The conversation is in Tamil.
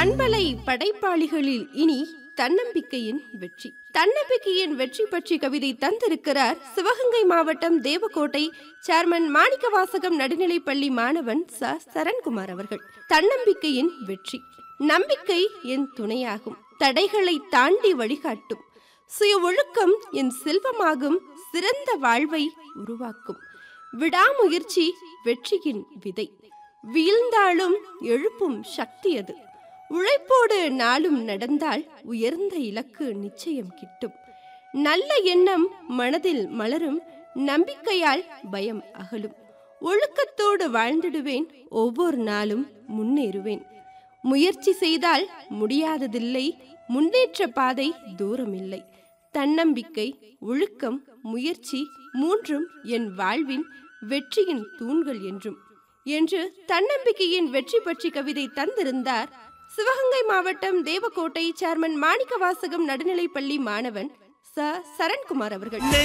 பண்பலை படைப்பாளிகளில் இனி தன்னம்பிக்கையின் வெற்றி தன்னம்பிக்கையின் வெற்றி பற்றி கவிதை தந்திருக்கிறார் சிவகங்கை மாவட்டம் தேவக்கோட்டை சேர்மன் மாணிக்கவாசகம் நடுநிலைப்பள்ளி மாணவன் ச சரண்குமார் அவர்கள் தன்னம்பிக்கையின் வெற்றி நம்பிக்கை என் துணையாகும் தடைகளை தாண்டி வழிகாட்டும் சுய ஒழுக்கம் என் செல்வமாகும் சிறந்த வாழ்வை உருவாக்கும் விடாமுயற்சி வெற்றியின் விதை வீழ்ந்தாலும் எழுப்பும் சக்தி அது உழைப்போடு நாளும் நடந்தால் உயர்ந்த இலக்கு நிச்சயம் கிட்டும் நல்ல எண்ணம் மனதில் மலரும் நம்பிக்கையால் பயம் அகலும் ஒழுக்கத்தோடு வாழ்ந்திடுவேன் ஒவ்வொரு நாளும் முன்னேறுவேன் முயற்சி செய்தால் முடியாததில்லை முன்னேற்ற பாதை தூரமில்லை தன்னம்பிக்கை ஒழுக்கம் முயற்சி மூன்றும் என் வாழ்வின் வெற்றியின் தூண்கள் என்றும் என்று தன்னம்பிக்கையின் வெற்றி பற்றி கவிதை தந்திருந்தார் சிவகங்கை மாவட்டம் தேவக்கோட்டை சேர்மன் மாணிக்கவாசகம் நடுநிலைப்பள்ளி மாணவன் ச சரண்குமார் அவர்கள்